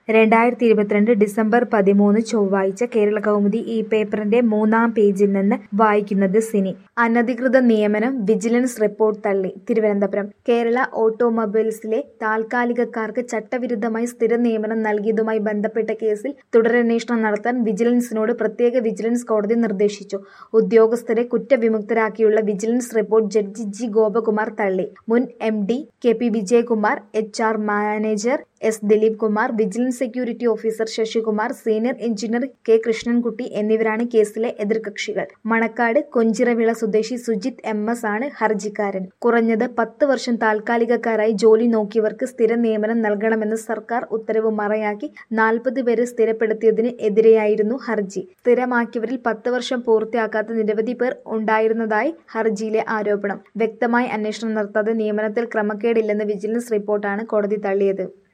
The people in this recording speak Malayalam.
രണ്ടായിരത്തി ഇരുപത്തിരണ്ട് ഡിസംബർ പതിമൂന്ന് ചൊവ്വാഴ്ച കേരള കൗമുദി ഈ പേപ്പറിന്റെ മൂന്നാം പേജിൽ നിന്ന് വായിക്കുന്നത് സിനി അനധികൃത നിയമനം വിജിലൻസ് റിപ്പോർട്ട് തള്ളി തിരുവനന്തപുരം കേരള ഓട്ടോമൊബൈൽസിലെ താൽക്കാലികക്കാർക്ക് ചട്ടവിരുദ്ധമായി സ്ഥിര നിയമനം നൽകിയതുമായി ബന്ധപ്പെട്ട കേസിൽ തുടരന്വേഷണം നടത്താൻ വിജിലൻസിനോട് പ്രത്യേക വിജിലൻസ് കോടതി നിർദ്ദേശിച്ചു ഉദ്യോഗസ്ഥരെ കുറ്റവിമുക്തരാക്കിയുള്ള vigilance report judge G Gopakumar തള്ളി മുൻ M D K P Vijayakumar H R manager S Dileep Kumar vigilance security officer Sasikumar senior engineer K Krishnankutty എന്നിവരാണ് കേസിലെ എതിർകക്ഷികൾ മണക്കാട് കൊഞ്ചിറവിള സ്വദേശി സുജിത് എം എസ് ആണ് ഹർജിക്കാരൻ കുറഞ്ഞത് പത്ത് വർഷം താൽക്കാലികക്കാരായി ജോലി നോക്കിയവർക്ക് സ്ഥിര നിയമനം നൽകണമെന്ന സർക്കാർ ഉത്തരവ് മറയാക്കി നാൽപ്പത് പേരെ സ്ഥിരപ്പെടുത്തിയതിന് എതിരെയായിരുന്നു ഹർജി സ്ഥിരമാക്കിയവരിൽ പത്ത് വർഷം പൂർത്തിയാക്കാത്ത നിരവധി പേർ ഉണ്ടായിരുന്നതായി ഹർജിയിലെ ആരോപണം വ്യക്തമായി അന്വേഷണം നടത്താതെ നിയമനത്തിൽ ക്രമക്കേടില്ലെന്ന വിജിലൻസ് റിപ്പോർട്ടാണ് കോടതി തള്ളിയത്